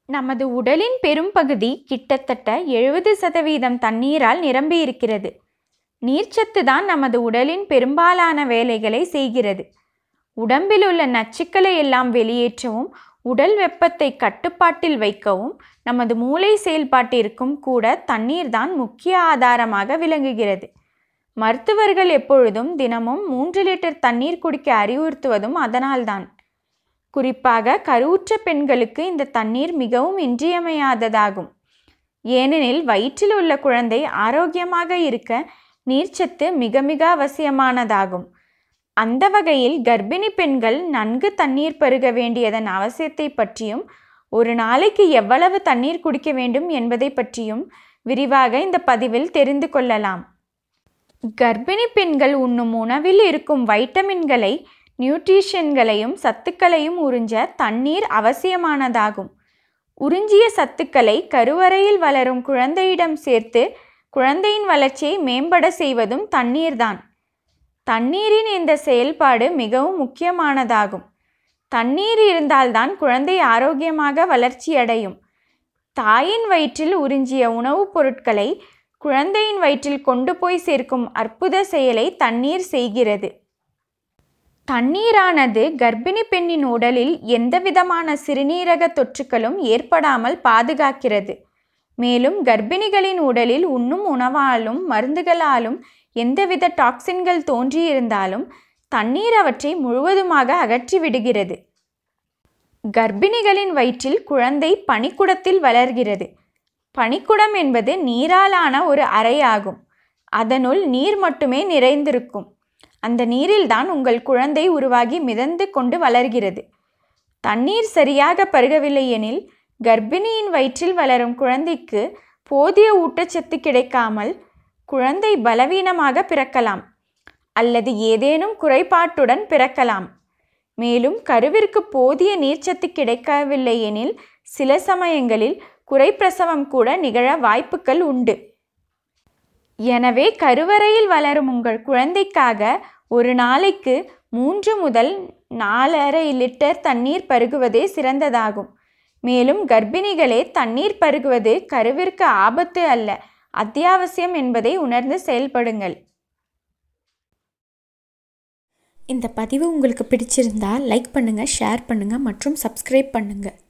நமது உடலின் பெரும்பகுதி கிட்டத்தட்ட எழுபது சதவீதம் தண்ணீரால் நிரம்பியிருக்கிறது நீர்ச்சத்து தான் நமது உடலின் பெரும்பாலான வேலைகளை செய்கிறது உடம்பில் உள்ள நச்சுக்களை எல்லாம் வெளியேற்றவும் உடல் வெப்பத்தை கட்டுப்பாட்டில் வைக்கவும் நமது மூளை செயல்பாட்டிற்கும் கூட தண்ணீர் தான் முக்கிய ஆதாரமாக விளங்குகிறது மருத்துவர்கள் எப்பொழுதும் தினமும் மூன்று லிட்டர் தண்ணீர் குடிக்க அறிவுறுத்துவதும் அதனால்தான் குறிப்பாக கருவுற்ற பெண்களுக்கு இந்த தண்ணீர் மிகவும் இன்றியமையாததாகும் ஏனெனில் வயிற்றில் உள்ள குழந்தை ஆரோக்கியமாக இருக்க நீர்ச்சத்து மிக மிக அவசியமானதாகும் அந்த வகையில் கர்ப்பிணி பெண்கள் நன்கு தண்ணீர் பருக வேண்டியதன் அவசியத்தை பற்றியும் ஒரு நாளைக்கு எவ்வளவு தண்ணீர் குடிக்க வேண்டும் என்பதை பற்றியும் விரிவாக இந்த பதிவில் தெரிந்து கொள்ளலாம் கர்ப்பிணி பெண்கள் உண்ணும் உணவில் இருக்கும் வைட்டமின்களை நியூட்ரிஷன்களையும் சத்துக்களையும் உறிஞ்ச தண்ணீர் அவசியமானதாகும் உறிஞ்சிய சத்துக்களை கருவறையில் வளரும் குழந்தையிடம் சேர்த்து குழந்தையின் வளர்ச்சியை மேம்பட செய்வதும் தண்ணீர்தான் தண்ணீரின் இந்த செயல்பாடு மிகவும் முக்கியமானதாகும் தண்ணீர் இருந்தால்தான் குழந்தை ஆரோக்கியமாக வளர்ச்சியடையும் தாயின் வயிற்றில் உறிஞ்சிய உணவுப் பொருட்களை குழந்தையின் வயிற்றில் கொண்டு போய் சேர்க்கும் அற்புத செயலை தண்ணீர் செய்கிறது தண்ணீரானது கர்ப்பிணி பெண்ணின் உடலில் எந்தவிதமான சிறுநீரக தொற்றுக்களும் ஏற்படாமல் பாதுகாக்கிறது மேலும் கர்ப்பிணிகளின் உடலில் உண்ணும் உணவாலும் மருந்துகளாலும் எந்தவித டாக்சின்கள் தோன்றியிருந்தாலும் தண்ணீர் அவற்றை முழுவதுமாக அகற்றிவிடுகிறது கர்ப்பிணிகளின் வயிற்றில் குழந்தை பனிக்குடத்தில் வளர்கிறது பனிக்குடம் என்பது நீராலான ஒரு அறையாகும் அதனுள் நீர் மட்டுமே நிறைந்திருக்கும் அந்த நீரில்தான் உங்கள் குழந்தை உருவாகி மிதந்து கொண்டு வளர்கிறது தண்ணீர் சரியாக பருகவில்லை எனில் கர்ப்பிணியின் வயிற்றில் வளரும் குழந்தைக்கு போதிய ஊட்டச்சத்து கிடைக்காமல் குழந்தை பலவீனமாக பிறக்கலாம் அல்லது ஏதேனும் குறைபாட்டுடன் பிறக்கலாம் மேலும் கருவிற்கு போதிய நீர்ச்சத்து கிடைக்கவில்லை எனில் சில சமயங்களில் குறைப்பிரசவம் கூட நிகழ வாய்ப்புகள் உண்டு எனவே கருவறையில் வளரும் உங்கள் குழந்தைக்காக ஒரு நாளைக்கு மூன்று முதல் நாலரை லிட்டர் தண்ணீர் பருகுவதே சிறந்ததாகும் மேலும் கர்ப்பிணிகளே தண்ணீர் பருகுவது கருவிற்கு ஆபத்து அல்ல அத்தியாவசியம் என்பதை உணர்ந்து செயல்படுங்கள் இந்த பதிவு உங்களுக்கு பிடிச்சிருந்தா லைக் பண்ணுங்கள் ஷேர் பண்ணுங்கள் மற்றும் சப்ஸ்கிரைப் பண்ணுங்கள்